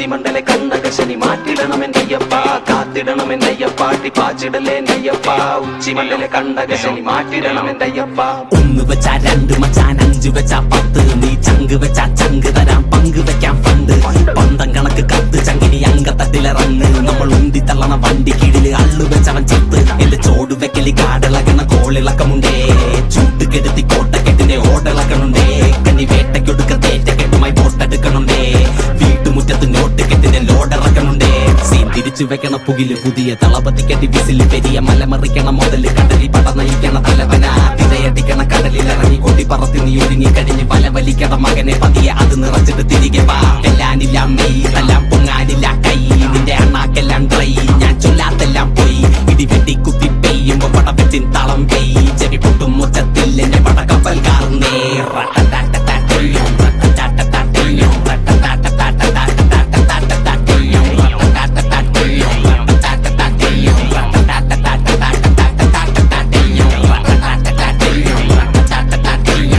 ഉച്ചിമണ്ടലെ കണ്ണക ശനി മാറ്റിടണം എന്നയ്യപ്പ കാത്തിടണം എന്നയ്യപ്പ ടിപ്പാച്ചിടലേ എന്നയ്യപ്പ ഉച്ചിമണ്ടലെ കണ്ടക ശനി മാറ്റിടണം എന്നയ്യപ്പ ഒന്ന് വെച്ചാ രണ്ട് മച്ചാൻ അഞ്ചു വെച്ചാ പത്ത് നീ ചങ്ക് വെച്ചാ ചങ്ക് തരാം പങ്ക് വെക്കാൻ ഫണ്ട് പന്തം കണക്ക് കത്ത് ചങ്കിനി അങ്കത്തട്ടിലിറങ്ങ് നമ്മൾ ഉന്തി തള്ളണ വണ്ടി കീഴില് അള്ളു വെച്ചവൻ ചത്ത് എന്റെ ചോട് വെക്കലി കാടിളകണ കോളിളക്കമുണ്ടേ ചൂട്ട് കെടുത്തി കോട്ടക്കെട്ടിന്റെ ഓടിളക്കണുണ്ടേ കനി വേട്ടയ്ക്കൊടുക്ക തേറ്റ കെട്ടുമായി ബോട്ടെടുക്കണുണ്ടേ വീട്ടുമുറ്റത്ത് നോട്ട് കെട്ടിന്റെ ലോഡിറക്കണുണ്ടേ സീൻ തിരിച്ചു വെക്കണ പുകില് പുതിയ തളപത്തി കെട്ടി വിസില് പെരിയ മലമറിക്കണ മുതല് കടലി പട നയിക്കണ തലവന തിരയടിക്കണ കടലിൽ ഇറങ്ങി കൊടി പറത്തി നീ ഒരുങ്ങി കഴിഞ്ഞ് വല വലിക്കണ മകനെ പതിയെ അത് നിറച്ചിട്ട് തിരികെ വാ എല്ലാനില്ല മെയ് എല്ലാം പൊങ്ങാനില്ല കൈ നിന്റെ അണ്ണാക്കെല്ലാം ഡ്രൈ ഞാൻ ചൊല്ലാത്തെല്ലാം പോയി ഇടി വെട്ടി കുത്തി പെയ്യുമ്പോ പടവെച്ചിൻ തളം പെയ് ചെവി പൊട്ടും മുച്ചത്തിൽ എന്റെ പടക്കപ്പൽ കാർന്നേ റട്ടടാട്ടടാട്ടയ്യോ, റട്ടടാട്ടടാട്ടയ്യോ, റട്ടടാട്ടടാട്ടടാട്ടടാട്ടടാട്ടടാട്ടയ്യോ, റട്ടടാട്ടടാട്ടയ്യോ, റട്ടടാട്ടടാട്ടയ്യോ, റട്ടടാട്ടടാട്ടടാട്ടടാട്ടടാട്ടയ്യോ, റട്ടടാട്ടടാട്ടയ്യോ, റട്ടടാട്ടടാട്ടയ്യോ,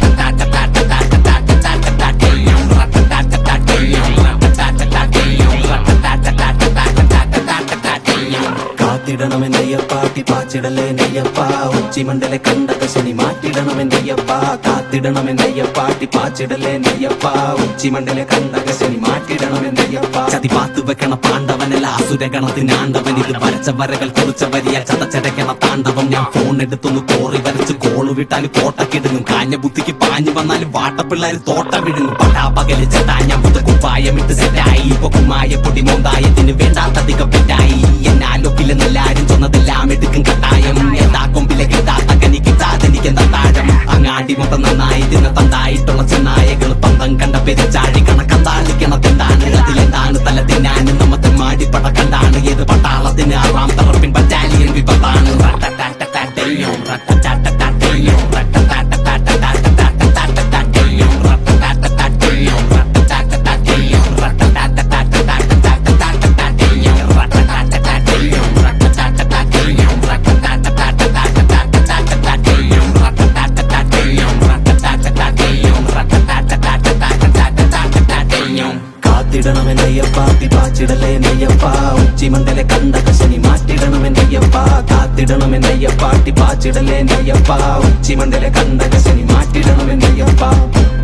റട്ടടാട്ടടാട്ടടാട്ടടാട്ടടാട്ടയ്യോ, റട്ടടാട്ടടാട്ടയ്യോ, റട്ടടാട്ടടാട്ടയ്യോ, റട്ടടാട്ടടാട്ടടാട്ടടാട്ടടാട്ടയ്യോ. കാത്തിടണമെന്നയ്യപ്പ ടിപ്പാച്ചിടലേ നെയ്യപ്പ ഉച്ചിമണ്ടലെ കണ്ടക ശനി മാറ്റിടണമെന്നയ്യപ്പ കാത്തിടണമെന്നയ്യപ്പ ടിപ്പാച്ചിടലേ നെയ്യപ്പ ഉച്ചിമണ്ടലെ കണ്ടക ശനി മാറ്റിടണമെന്നയ്യപ്പ ചതി പാത്തു വെക്കണ പാണ്ഡവനല്ല അസുരഗണത്തിനാണ്ടവൻ ഇത് വരച്ച വരകൾ കുറിച്ച വരിയ ചതച്ചടയ്ക്കണ താണ്ഡവം ഞാൻ ഫോൺ എടുത്തൊന്ന് കോറി വരച്ച് കോള് വിട്ടാല് കോട്ട കിടുങ്ങും കാഞ്ഞ ബുദ്ധിക്ക് പാഞ്ഞു വന്നാലും വാട്ടപ്പിള്ളേര് തോട്ട വിടുങ്ങും പട്ടാ പകല് ചെട്ടാ ഞാൻ പുത്ത കുപ്പായമിട്ട് സെറ്റായി ഇപ്പൊ കുമ്മായ പൊടി മോന്തായത്തിന് വേണ്ടാത്തധികം പെറ്റായി എന്നാലൊക്കില്ലെന്നെല്ലാരും ചൊന്നതെല്ലാം എടുക്കും കട്ടായം എന്താ കൊമ്പിലെ കിട്ടാത്ത കനി കിട്ടാതെനിക്കെന്താ താഴം അങ്ങാടി മൊത്തം നന്നായി തിന്ന തന്തായിട്ടുള്ള ചെന്നായകൾ പന്തം കണ്ട പെരിച്ചാഴി കണക്കന്താളിക്കണതെന്താണ് അതിലെന്താണ് തല തിന്നാന് നമ്മത്തെ മാടിപ്പട കണ്ടാണ് ഏത് പട്ടാളത്തിന് ആറാം തറപ്പിൻ ബറ്റാലിയൻ വിപത്താണ് റട്ടടാട്ടടാട്ടയ്യോ, റട്ടടാട്ടടാട്ടയ്യോ, റട്ടടാട്ടടാട്ടടാട്ടടാട്ടടാട്ടടാട്ടയ്യോ, റട്ടടാട്ടടാട്ടയ്യോ, റട്ടടാട്ടടാട്ടയ്യോ, റട്ടടാട്ടടാട്ടടാട്ടടാട്ടടാട്ടയ്യോ, റട്ടടാട്ടടാട്ടയ്യോ, റട്ടടാട്ടടാട്ടയ്യോ, റട്ടടാട്ടടാട്ടടാട്ടടാട്ടടാട്ടയ്യോ, റട്ടടാട്ടടാട്ടയ്യോ, റട്ടടാട്ടടാട്ടയ്യോ, റട്ടടാട്ടടാട്ടടാട്ടടാട്ടയ്യോ. കാത്തിടണമെന്നയ്യപ്പ ടിപ്പാച്ചിടലേ നെയ്യപ്പ ഉച്ചിമണ്ടലെ കണ്ടക ശനി മാറ്റിടണമെന്നയ്യപ്പ കാത്തിടണമെന്നയ്യപ്പ ടിപ്പാച്ചിടലേ നെയ്യപ്പ ഉച്ചിമണ്ടലെ കണ്ടക ശനി മാറ്റിടണമെന്നയ്യപ്പ